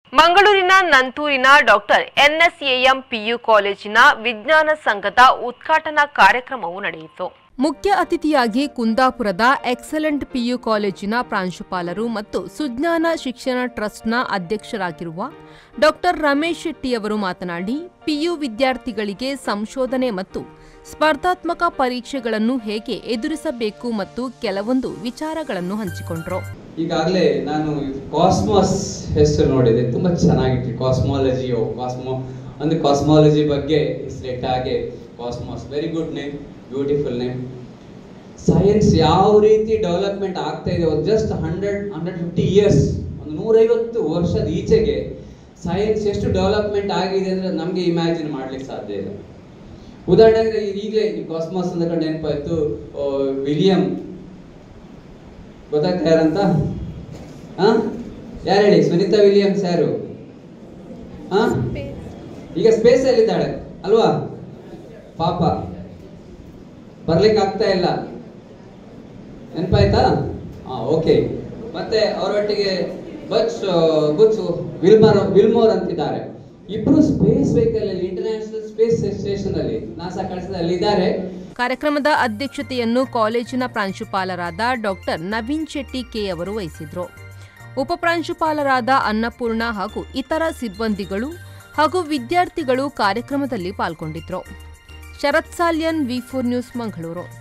ಮಂಗಳೂರಿನ ನಂತೂರಿನ doctor ಎನ್ಎಸ್ಎಎಂ PU ಕಾಲೇಜಿನ ವಿಜ್ಞಾನ ಸಂಘದ ಉದ್ಘಾಟನಾ ಕಾರ್ಯಕ್ರಮವು ನಡೆಯಿತು ಮುಖ್ಯ ಅತಿಥಿಯಾಗಿ ಕುಂದಾಪುರದ ಎಕ್ಸಲೆಂಟ್ ಪಿಯು ಕಾಲೇಜಿನ ಪ್ರಾಂಶುಪಾಲರು ಮತ್ತು ಸುಜ್ಞಾನ ಶಿಕ್ಷಣ ಟ್ರಸ್ಟ್ನ ಅಧ್ಯಕ್ಷರಾಗಿರುವ ಡಾಕ್ಟರ್ ರಮೇಶ್ ಶೆಟ್ಟಿಯವರು ಮಾತನಾಡಿ ಪಿಯು ವಿದ್ಯಾರ್ಥಿಗಳಿಗೆ ಸಂಶೋಧನೆ ಮತ್ತು ಸ್ಪರ್ಧಾತ್ಮಕ ಪರೀಕ್ಷೆಗಳನ್ನು ಹೇಗೆ ಎದುರಿಸಬೇಕು ಮತ್ತು ಕೆಲವೊಂದು ವಿಚಾರಗಳನ್ನು ಹಂಚಿಕೊಂಡರು ಈಗಾಗಲೇ ನಾನು ಕಾಸ್ಮಾಸ್ ಹೆಸರು ನೋಡಿದೆ ತುಂಬ ಚೆನ್ನಾಗಿತ್ತು ಕಾಸ್ಮಾಲಜಿಯೋ ಕಾಸ್ಮೋ ಅಂದರೆ ಕಾಸ್ಮಾಲಜಿ ಬಗ್ಗೆ ಹೆಸರಿಟ್ಟ ಹಾಗೆ cosmos very good name beautiful name science ಯಾವ ರೀತಿ ಡೆವಲಪ್ಮೆಂಟ್ ಆಗ್ತಾ ಇದೆ just hundred hundred fifty years ಒಂದು ನೂರೈವತ್ತು ವರ್ಷದ ಈಚೆಗೆ ಸೈನ್ಸ್ ಎಷ್ಟು ಡೆವಲಪ್ಮೆಂಟ್ ಆಗಿದೆ ಅಂದರೆ ನಮಗೆ ಇಮ್ಯಾಜಿನ್ ಮಾಡ್ಲಿಕ್ಕೆ ಸಾಧ್ಯ ಇಲ್ಲ ಉದಾಹರಣೆಗೆ ಈಗಲೇ ಕಾಸ್ಮಾಸ್ ಅಂತ ಕಂಡು ನೆನಪಾಯ್ತು ಆ, ವಿಲಿಯಂ ಗೊತ್ತಾಗ್ತಾ ಯಾರಂತ ಹಾ ಯಾರು ಹೇಳಿ ಸುನೀತಾ ವಿಲಿಯಮ್ಸ್ ಯಾರು ಹಾ ಈಗ ಸ್ಪೇಸ್ ಅಲ್ಲಿ ಇದ್ದಾಳೆ ಅಲ್ವಾ ಪಾಪ ಬರ್ಲಿಕ್ಕೆ ಆಗ್ತಾ ಇಲ್ಲ ನೆನಪಾಯ್ತಾ ಹಾ ಓಕೆ ಮತ್ತೆ ಅವರೊಟ್ಟಿಗೆ ಬಚ್ ಗುಚ್ ವಿಲ್ಮರ್ ವಿಲ್ಮೋರ್ ಅಂತಿದ್ದಾರೆ ಇಬ್ರು ಸ್ಪೇಸ್ ವೆಹಿಕಲ್ ಅಲ್ಲಿ ಇಂಟರ್ನ್ಯಾಷನಲ್ ಸ್ಪೇಸ್ ಸ್ಟೇಷನ್ ಅಲ್ಲಿ ನಾಸಾ ಕಳಿಸಿದಲ್ಲಿ ಇದ್ದಾರೆ ಕಾರ್ಯಕ್ರಮದ ಅಧ್ಯಕ್ಷತೆಯನ್ನು ಕಾಲೇಜಿನ ಪ್ರಾಂಶುಪಾಲರಾದ ಡಾಕ್ಟರ್ ನವೀನ್ ಶೆಟ್ಟಿ ಕೆ ಅವರು ವಹಿಸಿದ್ರು ಉಪಪ್ರಾಂಶುಪಾಲರಾದ ಅನ್ನಪೂರ್ಣ ಹಾಗೂ ಇತರ ಸಿಬ್ಬಂದಿಗಳು ಹಾಗೂ ವಿದ್ಯಾರ್ಥಿಗಳು ಕಾರ್ಯಕ್ರಮದಲ್ಲಿ ಪಾಲ್ಗೊಂಡಿದ್ರು Sharath Salian V four news Mangaluru